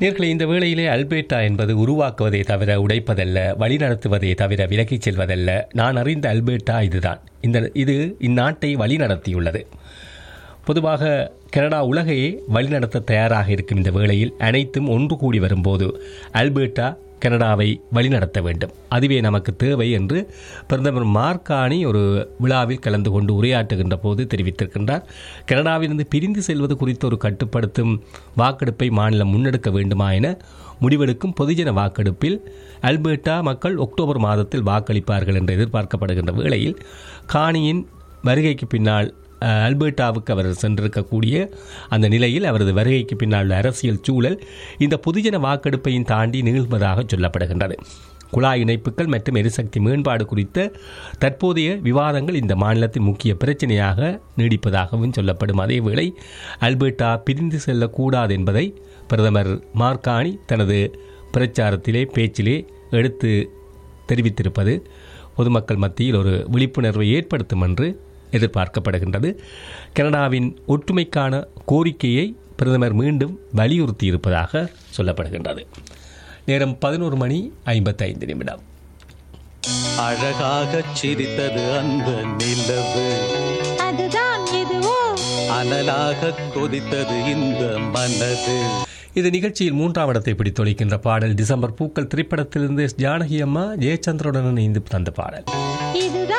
நேர்களை இந்த வேளையிலே அல்பேட்டா என்பது உருவாக்குவதை தவிர உடைப்பதல்ல வழிநடத்துவதை தவிர விலகிச் செல்வதல்ல நான் அறிந்த அல்பேட்டா இதுதான் இந்த இது இந்நாட்டை வழிநடத்தியுள்ளது பொதுவாக கனடா உலகையே வழிநடத்த தயாராக இருக்கும் இந்த வேளையில் அனைத்தும் ஒன்று கூடி வரும்போது அல்பேட்டா கனடாவை வழிநடத்த வேண்டும் அதுவே நமக்கு தேவை என்று பிரதமர் மார்கானி ஒரு விழாவில் கலந்து கொண்டு உரையாற்றுகின்ற போது தெரிவித்திருக்கின்றார் கனடாவிலிருந்து பிரிந்து செல்வது குறித்த ஒரு கட்டுப்படுத்தும் வாக்கெடுப்பை மாநிலம் முன்னெடுக்க வேண்டுமா என முடிவெடுக்கும் பொதுஜன வாக்கெடுப்பில் அல்பேட்டா மக்கள் அக்டோபர் மாதத்தில் வாக்களிப்பார்கள் என்று எதிர்பார்க்கப்படுகின்ற வேளையில் காணியின் வருகைக்கு பின்னால் அஹ், அல்பர்டாவுக்கு அவர் சென்றிருக்கக்கூடிய அந்த நிலையில் அவரது வருகைக்கு பின்னால் உள்ள அரசியல் சூழல் இந்த பொதுஜன வாக்கெடுப்பையும் தாண்டி நிகழ்வதாக சொல்லப்படுகின்றது குழாய் இணைப்புகள் மற்றும் எரிசக்தி மேம்பாடு குறித்த தற்போதைய விவாதங்கள் இந்த மாநிலத்தின் முக்கிய பிரச்சனையாக நீடிப்பதாகவும் சொல்லப்படும் அதேவேளை அல்பர்டா பிரிந்து செல்லக்கூடாது என்பதை பிரதமர் மார்கானி தனது பிரச்சாரத்திலே பேச்சிலே எடுத்து தெரிவித்திருப்பது பொதுமக்கள் மத்தியில் ஒரு விழிப்புணர்வை ஏற்படுத்தும் என்று எதிர்பார்க்கப்படுகின்றது கனடாவின் ஒற்றுமைக்கான கோரிக்கையை பிரதமர் மீண்டும் வலியுறுத்தியிருப்பதாக சொல்லப்படுகின்றது நேரம் பதினோரு மணி ஐம்பத்தைந்து நிமிடம் அழகாகச் சிரித்தது அந்த நிலவு அதுதான் எதுவோ அனலாக கொதித்தது இந்த மனது இந்த நிகழ்ச்சியில் மூன்றாம் இடத்தை பிடித்தொழிக்கின்ற பாடல் டிசம்பர் பூக்கள் திரைப்படத்திலிருந்து எஸ். ஜானகி அம்மா ஜெயச்சந்திரனுடன் இணைந்து தந்த பாடல் இதுதான்